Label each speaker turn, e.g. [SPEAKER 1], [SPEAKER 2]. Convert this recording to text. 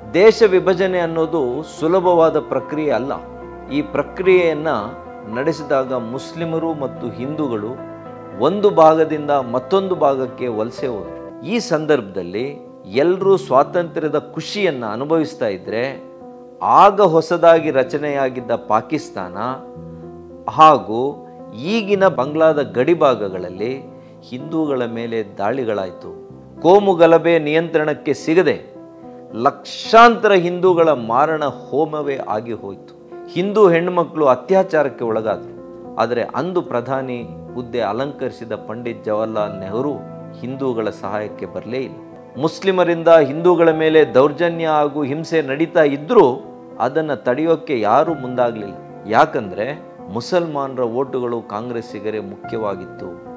[SPEAKER 1] ದೇಶ ವಿಭಜನೆ ಅನ್ನೋದು ಸುಲಭವಾದ ಪ್ರಕ್ರಿಯೆ ಅಲ್ಲ ಈ ಪ್ರಕ್ರಿಯೆಯನ್ನು ನಡೆಸಿದಾಗ ಮುಸ್ಲಿಮರು ಮತ್ತು ಹಿಂದೂಗಳು ಒಂದು ಭಾಗದಿಂದ ಮತ್ತೊಂದು ಭಾಗಕ್ಕೆ ವಲಸೆ ಹೋದರು ಈ ಸಂದರ್ಭದಲ್ಲಿ ಎಲ್ಲರೂ ಸ್ವಾತಂತ್ರ್ಯದ ಖುಷಿಯನ್ನು ಅನುಭವಿಸ್ತಾ ಇದ್ದರೆ ಆಗ ಹೊಸದಾಗಿ ರಚನೆಯಾಗಿದ್ದ ಪಾಕಿಸ್ತಾನ ಹಾಗೂ ಈಗಿನ ಬಾಂಗ್ಲಾದ ಗಡಿಭಾಗಗಳಲ್ಲಿ ಹಿಂದೂಗಳ ಮೇಲೆ ದಾಳಿಗಳಾಯಿತು ಕೋಮು ಗಲಭೆ ನಿಯಂತ್ರಣಕ್ಕೆ ಸಿಗದೆ ಲಕ್ಷಾಂತರ ಹಿಂದೂಗಳ ಮಾರಣ ಹೋಮವೇ ಆಗಿ ಹೋಯಿತು ಹಿಂದೂ ಹೆಣ್ಣುಮಕ್ಕಳು ಅತ್ಯಾಚಾರಕ್ಕೆ ಒಳಗಾದರು ಆದರೆ ಅಂದು ಪ್ರಧಾನಿ ಹುದ್ದೆ ಅಲಂಕರಿಸಿದ ಪಂಡಿತ್ ಜವಾಹರ್ಲಾಲ್ ನೆಹರು ಹಿಂದೂಗಳ ಸಹಾಯಕ್ಕೆ ಬರಲೇ ಇಲ್ಲ ಮುಸ್ಲಿಮರಿಂದ ಹಿಂದೂಗಳ ಮೇಲೆ ದೌರ್ಜನ್ಯ ಹಾಗೂ ಹಿಂಸೆ ನಡೀತಾ ಇದ್ದರೂ ಅದನ್ನು ತಡೆಯೋಕ್ಕೆ ಯಾರೂ ಮುಂದಾಗಲಿಲ್ಲ ಯಾಕಂದರೆ ಮುಸಲ್ಮಾನರ ಓಟುಗಳು ಕಾಂಗ್ರೆಸ್ಸಿಗರೇ ಮುಖ್ಯವಾಗಿತ್ತು